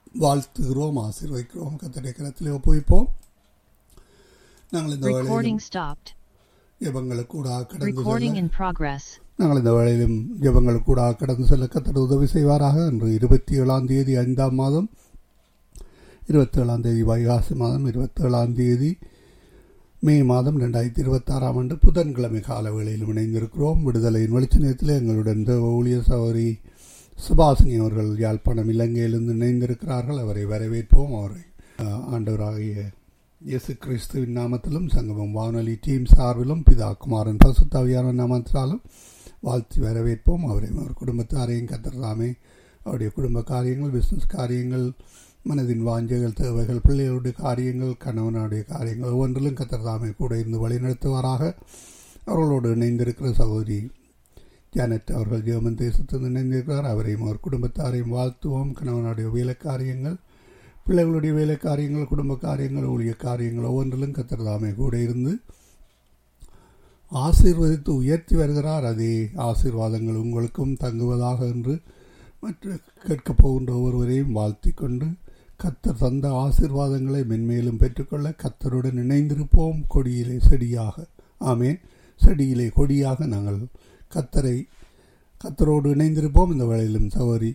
வாழ்த்துகிறோம் ஆசீர்வதிக்கிறோம் கத்தடைய கரத்திலே ஒப்புவிப்போம் நாங்கள் இந்த Recording வேளையிலும் stopped. ஜெபங்களுக்கு கூட கடந்து Recording செல்ல in progress. நாங்கள் இந்த வேளையிலும் ஜெபங்களுக்கு கூட கடந்து செல்ல கத்தர் உதவி செய்வாராக இன்று இருபத்தி ஏழாம் தேதி ஐந்தாம் மாதம் இருபத்தி ஏழாம் தேதி வைகாசி மாதம் இருபத்தி ஏழாம் தேதி மே மாதம் ரெண்டாயிரத்தி இருபத்தாறாம் ஆண்டு புதன்கிழமை கால வேளையில் இணைந்திருக்கிறோம் விடுதலையின் வெளிச்ச நேரத்தில் எங்களுடன் தேவ ஊழியர் சகோதரி சுபாசினி அவர்கள் யாழ்ப்பாணம் இலங்கையிலிருந்து இணைந்திருக்கிறார்கள் அவரை வரவேற்போம் அவரை அஹ், ஆண்டவராகிய இயேசு கிறிஸ்துவின் நாமத்திலும் சங்கமம் வானொலி டீம் சார்பிலும் பிதா குமாரன் பசுத்தாவியான நாமத்தினாலும் வாழ்த்தி வரவேற்போம் அவரையும் அவர் குடும்பத்தாரையும் கத்தர்தாமே அவருடைய குடும்ப காரியங்கள் பிஸ்னஸ் காரியங்கள் மனதின் வாஞ்சைகள் தேவைகள் பிள்ளைகளுடைய காரியங்கள் கணவனுடைய காரியங்கள் ஒவ்வொன்றிலும் கத்தர்தாமே கூட இருந்து வழிநடத்துவாராக அவர்களோடு இணைந்திருக்கிற சகோதரி ஜானட் அவர்கள் ஜெர்மன் தேசத்தில் இணைந்திருக்கிறார் அவரையும் அவர் குடும்பத்தாரையும் வாழ்த்துவோம் கணவனுடைய வேலை காரியங்கள் பிள்ளைகளுடைய வேலை காரியங்கள் குடும்ப காரியங்கள் ஊழிய காரியங்கள் ஒவ்வொன்றிலும் கத்திரதாமே கூட இருந்து ஆசீர்வதித்து உயர்த்தி வருகிறார் அதே ஆசீர்வாதங்கள் உங்களுக்கும் தங்குவதாக என்று மற்ற கேட்கப் போகின்ற ஒவ்வொருவரையும் வாழ்த்தி கொண்டு கத்தர் தந்த ஆசீர்வாதங்களை மென்மேலும் பெற்றுக்கொள்ள கத்தருடன் இணைந்திருப்போம் கொடியிலே செடியாக ஆமேன் செடியிலே கொடியாக நாங்கள் கத்தரை கத்தரோடு இணைந்திருப்போம் இந்த வேளையிலும் சகோதரி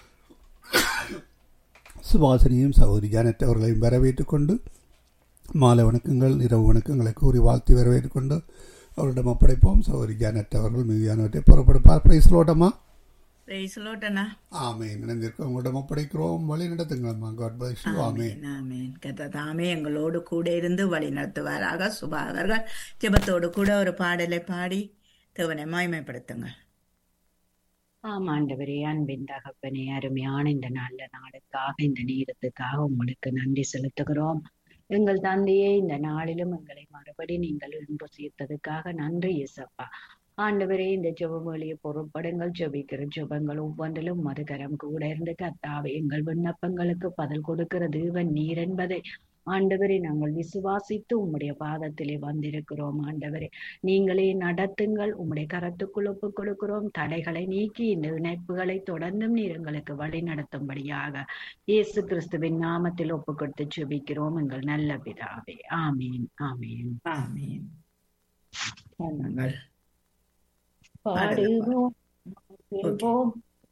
சுபாசனியும் சகோதரி ஜானட் அவர்களையும் வரவேற்றுக் கொண்டு மாலை வணக்கங்கள் இரவு வணக்கங்களை கூறி வாழ்த்தி வரவேற்றுக் கொண்டு அவரிடம் ஒப்படைப்போம் சகோதரி ஜானட் அவர்கள் மீதியானவற்றை புறப்படுப்பார் பிரைஸ்லோட்டமா பிரைஸ்லோட்டனா ஆமே நினைந்திருக்கோம் உங்களிடம் ஒப்படைக்கிறோம் வழி நடத்துங்களம்மா காட் பிளஸ் யூ ஆமே ஆமேன் கத்த தாமே எங்களோடு கூட இருந்து வழி நடத்துவாராக சுபா அவர்கள் ஜெபத்தோடு கூட ஒரு பாடலை பாடி தேவனை மாய்மைப்படுத்துங்க ஆம் ஆண்டவரே அன்பின் தகப்பனே அருமையான இந்த நல்ல நாளுக்காக இந்த நேரத்துக்காக உங்களுக்கு நன்றி செலுத்துகிறோம் எங்கள் தந்தையே இந்த நாளிலும் எங்களை மறுபடி நீங்கள் இன்பு சேர்த்ததுக்காக நன்றி இயேசப்பா ஆண்டவரே இந்த ஜெபமொழியை பொறுப்படுங்கள் ஜெபிக்கிற ஜெபங்கள் ஒவ்வொன்றிலும் மறுகரம் கூட இருந்து கத்தாவே எங்கள் விண்ணப்பங்களுக்கு பதில் கொடுக்கிற தேவன் நீர் என்பதை ஆண்டவரே நாங்கள் விசுவாசித்து உம்முடைய பாதத்திலே வந்திருக்கிறோம் ஆண்டவரே நீங்களே நடத்துங்கள் உம்முடைய கரத்துக்குள் ஒப்புக் கொடுக்கிறோம் தடைகளை நீக்கி இந்த இணைப்புகளை தொடர்ந்தும் நீர் எங்களுக்கு வழி நடத்தும்படியாக இயேசு கிறிஸ்துவின் நாமத்தில் ஒப்புக் கொடுத்து ஜெபிக்கிறோம் எங்கள் நல்ல பிதாவே ஆமீன் ஆமீன் ஆமேன் பண்ணுங்கள் பாடுவோம் மகிழ்வோம்,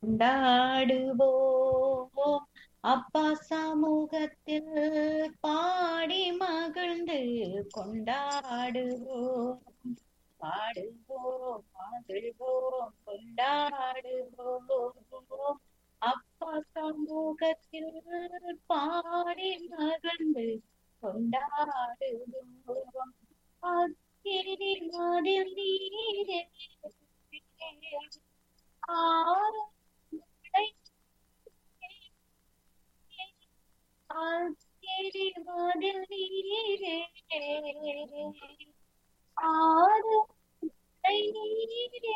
கொண்டாடுவோம் அப்பா சமூகத்தில் பாடி மகிழ்ந்து கொண்டாடுவோம் பாடுவோம் மகிழ்வோம் கொண்டாடுவோம் அப்பா சமூகத்தில் பாடி மகிழ்ந்து கொண்டாடுவோம் அக்கினி மதில் நீரே ஆறுதலை அக்கினி மதில் நீரே ஆறுதலை நீரே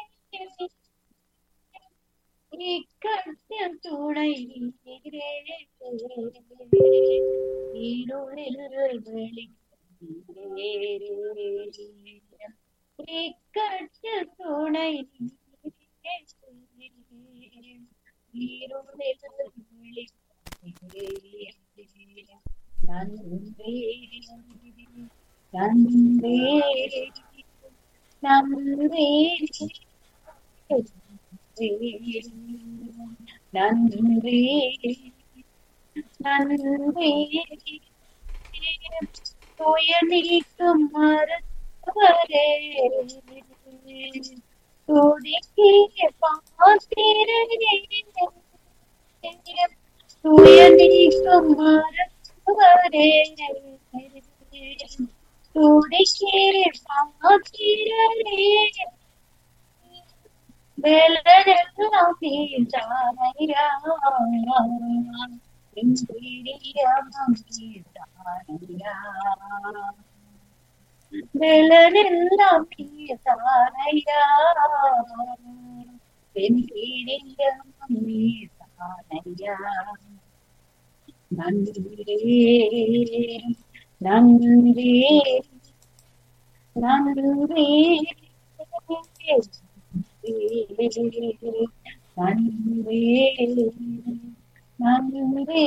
இக்கட்டில் துணை நீரே இருளில் வெளி இக்கட்டில் துணை நன்றி நன்றி நன்றி நன்றி நன்றி துய நீக்கும் மருத்துவரே துதிக்கிய பாத்திரரே துய நீக்கும் மருத்துவரே துதிக்கிற பாத்திரரே வெள்ளெல்லாம் நீதானையா என் பிரியமும் நீதானையா வெள்ளெல்லாம் நீதானையா என் பிரியமும் நீதானையா நன்றி நன்றி நன்றி நன்றி நன்றி